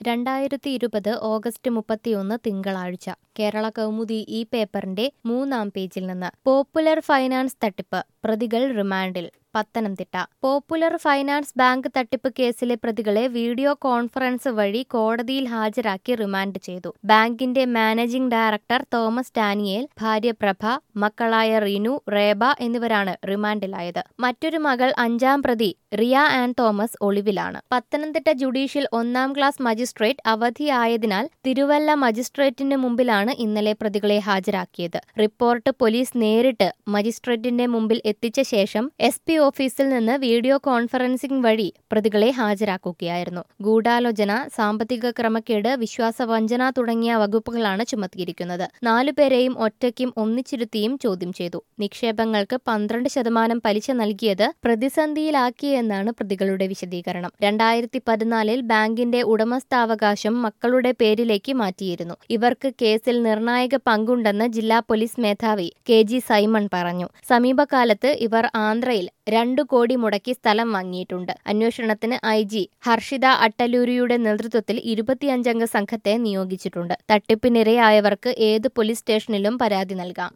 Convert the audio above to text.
രണ്ടായിരത്തി ഇരുപത് ഓഗസ്റ്റ് മുപ്പത്തിയൊന്ന് തിങ്കളാഴ്ച കേരള കൗമുദി ഈ പേപ്പറിന്റെ മൂന്നാം പേജിൽ നിന്ന് പോപ്പുലർ ഫൈനാൻസ് തട്ടിപ്പ് പ്രതികൾ റിമാൻഡിൽ പത്തനംതിട്ട പോപ്പുലർ ഫൈനാൻസ് ബാങ്ക് തട്ടിപ്പ് കേസിലെ പ്രതികളെ വീഡിയോ കോൺഫറൻസ് വഴി കോടതിയിൽ ഹാജരാക്കി റിമാൻഡ് ചെയ്തു ബാങ്കിന്റെ മാനേജിംഗ് ഡയറക്ടർ തോമസ് ഡാനിയേൽ ഭാര്യ പ്രഭ മക്കളായ റിനു റേബ എന്നിവരാണ് റിമാൻഡിലായത് മറ്റൊരു മകൾ അഞ്ചാം പ്രതി റിയ ആൻഡ് തോമസ് ഒളിവിലാണ് പത്തനംതിട്ട ജുഡീഷ്യൽ ഒന്നാം ക്ലാസ് മജിസ്ട്രേറ്റ് അവധിയായതിനാൽ തിരുവല്ല മജിസ്ട്രേറ്റിന് മുമ്പിലാണ് ഇന്നലെ പ്രതികളെ ഹാജരാക്കിയത് റിപ്പോർട്ട് പോലീസ് നേരിട്ട് മജിസ്ട്രേറ്റിന്റെ മുമ്പിൽ എത്തിച്ച ശേഷം എസ് പി ഓഫീസിൽ നിന്ന് വീഡിയോ കോൺഫറൻസിംഗ് വഴി പ്രതികളെ ഹാജരാക്കുകയായിരുന്നു ഗൂഢാലോചന സാമ്പത്തിക ക്രമക്കേട് വിശ്വാസവഞ്ചന തുടങ്ങിയ വകുപ്പുകളാണ് ചുമത്തിയിരിക്കുന്നത് നാലുപേരെയും ഒറ്റയ്ക്കും ഒന്നിച്ചിരുത്തിയും ചോദ്യം ചെയ്തു നിക്ഷേപങ്ങൾക്ക് പന്ത്രണ്ട് ശതമാനം പലിശ നൽകിയത് പ്രതിസന്ധിയിലാക്കിയെന്നാണ് പ്രതികളുടെ വിശദീകരണം രണ്ടായിരത്തി പതിനാലിൽ ബാങ്കിന്റെ ഉടമസ്ഥാവകാശം മക്കളുടെ പേരിലേക്ക് മാറ്റിയിരുന്നു ഇവർക്ക് കേസിൽ നിർണായക പങ്കുണ്ടെന്ന് ജില്ലാ പോലീസ് മേധാവി കെ ജി സൈമൺ പറഞ്ഞു സമീപകാലത്ത് ഇവർ ആന്ധ്രയിൽ രണ്ടു കോടി മുടക്കി സ്ഥലം വാങ്ങിയിട്ടുണ്ട് അന്വേഷണത്തിന് ഐ ജി ഹർഷിത അട്ടലൂരിയുടെ നേതൃത്വത്തിൽ ഇരുപത്തിയഞ്ചംഗ സംഘത്തെ നിയോഗിച്ചിട്ടുണ്ട് തട്ടിപ്പിനിരയായവർക്ക് ഏത് പോലീസ് സ്റ്റേഷനിലും പരാതി നൽകാം